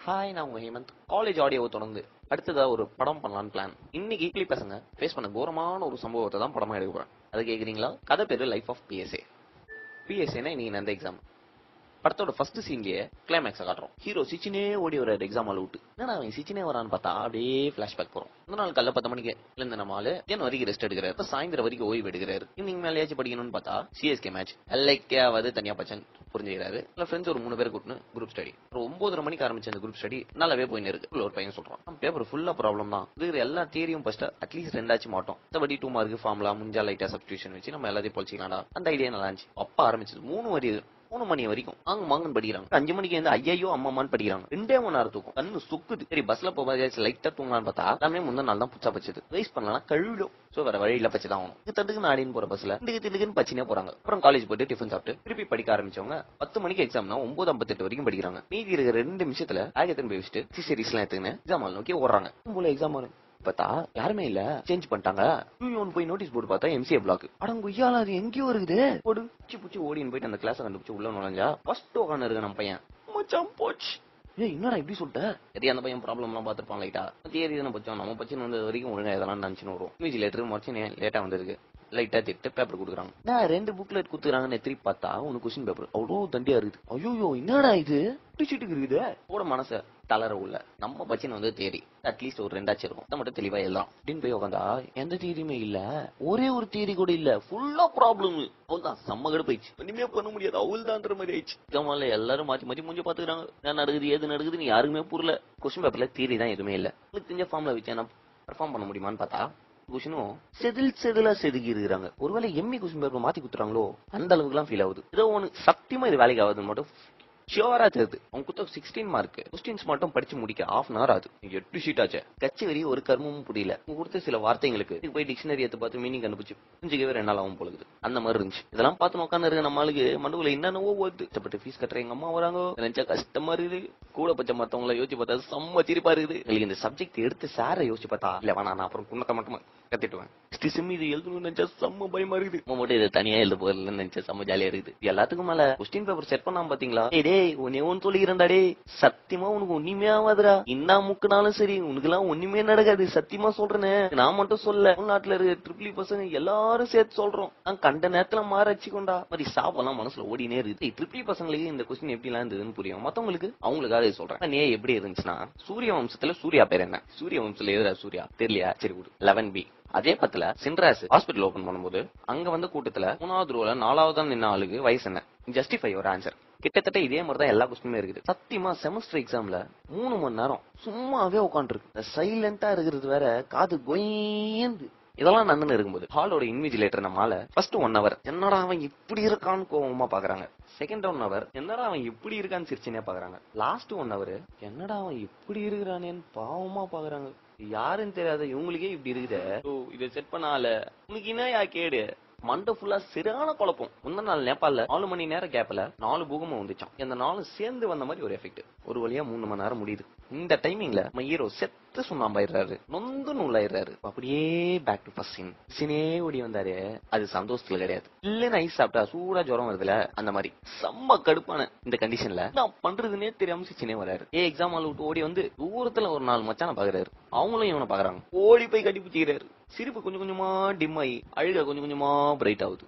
hi நான் உங்க Hemant college ஆடியோவை தொடர்ந்து அடுத்ததா ஒரு படம் பண்ணலாம்னு பிளான் இன்னைக்கு இட்லி பசங்க ஃபேஸ் பண்ண கோரமான ஒரு சம்பவத்தை தான் படமா எடுக்க போறேன் அது கேக்குறீங்களா கதை பேரு லைஃப் ஆஃப் பிஎஸ்ஏ பிஎஸ்ஏனா இன்னைக்கு அந்த எக்ஸாம் படத்தோட ஃபர்ஸ்ட் சீன்லயே கிளைமேக்ஸை காட்டுறோம் ஹீரோ சிச்சினே ஓடி வர எக்ஸாம் ஆள் விட்டு என்னடா அவன் சிச்சினே வரான்னு பார்த்தா அப்படியே ஃபிளாஷ்பேக் போறோம் இந்த நாள் காலைல பத்து மணிக்கு எழுந்த நம்ம ஆளு ஜன் வரைக்கும் ரெஸ்ட் எடுக்கிறாரு இப்ப சாயந்தரம் வரைக்கும் ஓய்வு எடுக்கிறாரு ஈவினிங் மேலேயாச்சும் படிக்கணும்னு பார்த்தா சிஎஸ்கே மேட்ச் எல்லைக்கே ஆகாது தனியா பச்சன் புரிஞ்சுக்கிறாரு இல்ல ஃப்ரெண்ட்ஸ் ஒரு மூணு பேர் கூட்டினு குரூப் ஸ்டடி ஒரு ஒன்பதரை மணிக்கு ஆரம்பிச்ச அந்த குரூப் ஸ்டடி நல்லாவே போயின்னு இருக்கு உள்ள ஒரு பையன் சொல்றான் பேப்பர் ஃபுல்லா ப்ராப்ளம் தான் இருக்கிற எல்லா தியரியும் ஃபர்ஸ்ட் அட்லீஸ்ட் ரெண்டாச்சும் மாட்டோம் மற்றபடி டூ மார்க் ஃபார்முலா முஞ்சா லைட்டா சப்ஸ்டியூஷன் வச்சு நம்ம எல்லாத்தையும் பொழிச்சிக்கலாம்டா அந்த ஐடியா நல்லா இருந்துச்சு அப்பா ஆரம்பிச்சது மூணு வரி மூணு மணி வரைக்கும் அங்க மாங்கன்னு படிக்கிறாங்க அஞ்சு மணிக்கு வந்து ஐயோ அம்மாமான்னு படிக்கிறாங்க ரெண்டே மணி நேரம் தூக்கம் கண்ணு சுக்குது சரி பஸ்ல போகாது லைட்டா தூங்கலான்னு பார்த்தா எல்லாமே முந்தின நாள் தான் புச்சா பச்சது வேஸ்ட் பண்ணலாம் கழுவிடும் சோ வேற வழியில பச்சு தான் ஆகணும் இது தட்டுக்கு நாடின்னு போற பஸ்ல திடுக்கு திடுக்குன்னு பச்சினே போறாங்க அப்புறம் காலேஜ் போயிட்டு டிஃபன் சாப்பிட்டு திருப்பி படிக்க ஆரம்பிச்சவங்க பத்து மணிக்கு எக்ஸாம்னா ஒன்பது ஐம்பத்தெட்டு வரைக்கும் படிக்கிறாங்க மீதி இருக்கிற ரெண்டு நிமிஷத்துல ஆகத்தின் போய் வச்சுட்டு சீரீஸ் எல்லாம் எடுத்துக்கின்னு எக்ஸாம் ஹால் நோக்கி ஓடுறாங்க போல எக்ஸாம் ஹால் பார்த்தா யாருமே இல்ல சேஞ்ச் பண்ணிட்டாங்க யூனியன் போய் நோட்டீஸ் போர்டு பார்த்தா எம்சிஏ பிளாக் அடங்க ஐயால அது எங்கேயோ இருக்குது போடு புச்சி புச்சி ஓடின்னு போயிட்டு அந்த கிளாஸ் கண்டுபிடிச்சு உள்ள நுழைஞ்சா ஃபர்ஸ்ட் உட்காந்து இருக்க நம்ம பையன் மச்சான் போச்சு ஏய் என்னடா இப்படி சொல்லிட்ட சரி அந்த பையன் ப்ராப்ளம் எல்லாம் பார்த்துருப்பான் லைட்டா தியரி தானே பச்சோம் நம்ம பச்சன் வந்தது வரைக்கும் ஒழுங்கா இதெல்லாம் நினைச்சுன்னு வரும் இமேஜ் லெட்டர் மறைச்சு லேட்டா வந்திருக்கு லைட்டா திட்டு பேப்பர் கொடுக்குறாங்க நான் ரெண்டு புக்லெட் கொடுத்துறாங்கன்னு திருப்பி பார்த்தா உனக்கு கொஸ்டின் பேப்பர் அவ்வளோ தண்டியா இருக்குது ஐயோ என்னடா இது பிடிச்சிட்டு இருக்குது கூட மனச தளர உள்ள நம்ம பச்சனை வந்து தேரி அட்லீஸ்ட் ஒரு ரெண்டாச்சும் இருக்கும் அதை மட்டும் தெளிவா எல்லாம் அப்படின்னு போய் உட்காந்தா எந்த தியரியுமே இல்ல ஒரே ஒரு தியரி கூட இல்ல ஃபுல்லா ப்ராப்ளம் அவ்வளவுதான் செம்ம கடு போயிடுச்சு ஒண்ணுமே பண்ண முடியாது அவள் தான்ற மாதிரி ஆயிடுச்சு கமால எல்லாரும் மாத்தி மாத்தி மூஞ்சி பாத்துக்கிறாங்க என்ன நடக்குது ஏது நடக்குதுன்னு யாருக்குமே புரியல கொஸ்டின் பேப்பர்ல தியரி தான் எதுவுமே இல்ல உங்களுக்கு தெரிஞ்ச ஃபார்ம்ல வச்சு என்ன பெர்ஃபார்ம் பண்ண முடியுமான்னு பார்த்தா கொஷினும் செதில் செதிலா செதுக்கி இருக்கிறாங்க ஒருவேளை எம்மி கொஸ்டின் பேப்பர் மாத்தி குத்துறாங்களோ அந்த அளவுக்கு எல்லாம் ஃபீல் ஆகுது ஏதோ ஒண்ணு சத்தியமா இது வேலைக்கு ஆகுதுன்னு மட்டும் ஷியோரா தெரியுது அவங்க குத்த சிக்ஸ்டீன் மார்க் கொஸ்டின்ஸ் மட்டும் படிச்சு முடிக்க ஹாஃப் அன் ஹவர் ஆகுது நீங்க எட்டு ஷீட் ஆச்சு கட்சி வரி ஒரு கர்மமும் புரியல உங்க கொடுத்த சில வார்த்தைங்களுக்கு இதுக்கு போய் டிக்ஷனரி எடுத்து பார்த்து மீனிங் கண்டுபிடிச்சு புரிஞ்சுக்கவே ரெண்டு நாள் ஆகும் போலுது அந்த மாதிரி இருந்துச்சு இதெல்லாம் பார்த்து உட்காந்து இருக்க நம்மளுக்கு மண்டுக்குள்ள என்னென்னவோ ஓடுது கஷ்டப்பட்டு ஃபீஸ் கட்டுற எங்க அம்மா வராங்க நினைச்சா கஷ்டமா இருக்குது கூட பச்ச மத்தவங்கள யோசிச்சு பார்த்தா செம்ம சிரிப்பா இருக்குது எங்களுக்கு இந்த சப்ஜெக்ட் எடுத்து சாரை யோசிச்சு பார்த்தா இல்ல வேணா நான் அப்புறம் குன்னத்தை மட்டும் கத்திட்டுவேன் சிம் இது எழுதணும்னு நினைச்சா செம்ம பயமா இருக்குது நம்ம மட்டும் இதை தனியா எழுத போறதுன்னு நினைச்சா செம்ம ஜாலியா இருக்குது இது எல்லாத்துக்கும் மேல கொஸ்டின் பேப்பர் செட் பண்ணாம பாத்தீங்களா ஏய் டேய் உன்னை ஒன்னு சொல்லிக்கிறேன்டா டேய் சத்தியமா உனக்கு ஒண்ணுமே ஆகாதுடா என்ன முக்குனாலும் சரி உனக்கு எல்லாம் ஒண்ணுமே நடக்காது சத்தியமா சொல்றேனே நான் மட்டும் சொல்ல உள்நாட்டுல இருக்க ட்ரிபிளி பசங்க எல்லாரும் சேர்த்து சொல்றோம் நான் கண்ட நேரத்துல மாற வச்சுக்கோண்டா மாதிரி சாப்பெல்லாம் மனசுல ஓடினே இருக்குது ட்ரிபிளி பசங்களுக்கு இந்த கொஸ்டின் எப்படி எல்லாம் இருந்ததுன்னு புரியும் மத்தவங்களுக்கு அவங்களுக்காக இதை சொல்றேன் நே எப்படி இருந்துச்சுன்னா சூரிய வம்சத்துல சூர்யா பேர் என்ன சூரிய வம்சத்துல எதிரா சூர்யா தெரியலையா சரி விடு லெவன் பி அதே பத்துல சின்ராஸ் ஹாஸ்பிட்டல் ஓபன் பண்ணும்போது அங்க வந்த கூட்டத்துல மூணாவது ரோல நாலாவது நின்ன ஆளுக்கு வயசு என்ன ஜஸ்டிஃபை ஒரு ஆன்சர் கிட்டத்தட்ட இதே மாதிரி தான் எல்லா கொஸ்டினுமே இருக்குது சத்தியமா செமஸ்டர் எக்ஸாம்ல மூணு மணி நேரம் சும்மாவே உட்காந்துருக்கு சைலண்டா இருக்கிறது வேற காது கொயந்து இதெல்லாம் நன்னு இருக்கும்போது ஹாலோட இன்விஜிலேட்டர் நம்மால ஃபர்ஸ்ட் ஒன் ஹவர் என்னடா அவன் இப்படி இருக்கான்னு கோவமா பாக்குறாங்க செகண்ட் ஒன் ஹவர் என்னடா அவன் இப்படி இருக்கான்னு சிரிச்சுனே பாக்குறாங்க லாஸ்ட் ஒன் ஹவர் என்னடா அவன் இப்படி இருக்கிறானேன்னு பாவமா பாக்குறாங்க யாருன்னு தெரியாத இவங்களுக்கே இப்படி இருக்குதே ஓ இதை செட் பண்ணால உனக்கு என்ன யா கேடு மண்டை ஃபுல்லா சரியான குழப்பம் முந்தின நாள் நேபாள்ல நாலு மணி நேரம் கேப்ல நாலு பூகமும் வந்துச்சான் இந்த நாலு சேர்ந்து வந்த மாதிரி ஒரு எஃபெக்ட் ஒரு வழியா மூணு மணி நேரம் முடியுது இந்த டைமிங்ல நம்ம ஹீரோ செத்து சுண்ணாம்பாயிடுறாரு நொந்து நூலாயிடுறாரு அப்படியே பேக் டு ஃபர்ஸ்ட் சீன் சினே ஓடி வந்தாரு அது சந்தோஷத்துல கிடையாது இல்லன்னு ஐஸ் சாப்பிட்டா சூடா ஜுரம் வருதுல அந்த மாதிரி செம்ம கடுப்பான இந்த கண்டிஷன்ல நான் பண்றதுன்னே தெரியாம சிச்சினே வராரு ஏ எக்ஸாம் ஹால் விட்டு ஓடி வந்து தூரத்துல ஒரு நாலு மச்சான பாக்குறாரு அவங்களும் இவனை பாக்குறாங்க ஓடி போய் கட்டி பிடிச்சிக்கிறாரு சிரிப்பு கொஞ்சம் கொஞ்சமா டிம் ஆகி அழுக கொஞ்சம் கொஞ்சமா பிரைட் ஆகுது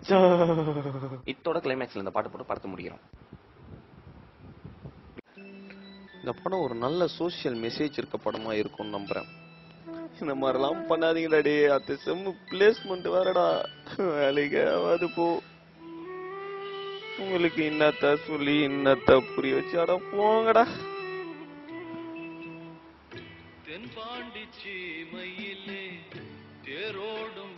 இத்தோட கிளைமேக்ஸ்ல இந்த பாட்டு போட்டு படத்த முடிக்கிறோம் இந்த படம் ஒரு நல்ல சோஷியல் மெசேஜ் இருக்க படமா இருக்கும்னு நம்புறேன் இந்த மாதிரிலாம் பண்ணாதீங்கடா டே அது செம்மு பிளேஸ்மெண்ட் வேறடா வேலைக்கு ஆகாது போ உங்களுக்கு இன்னத்த சொல்லி இன்னத்த புரிய வச்சு அட போங்கடா தென்பாண்டி சீமையிலே தேரோடும்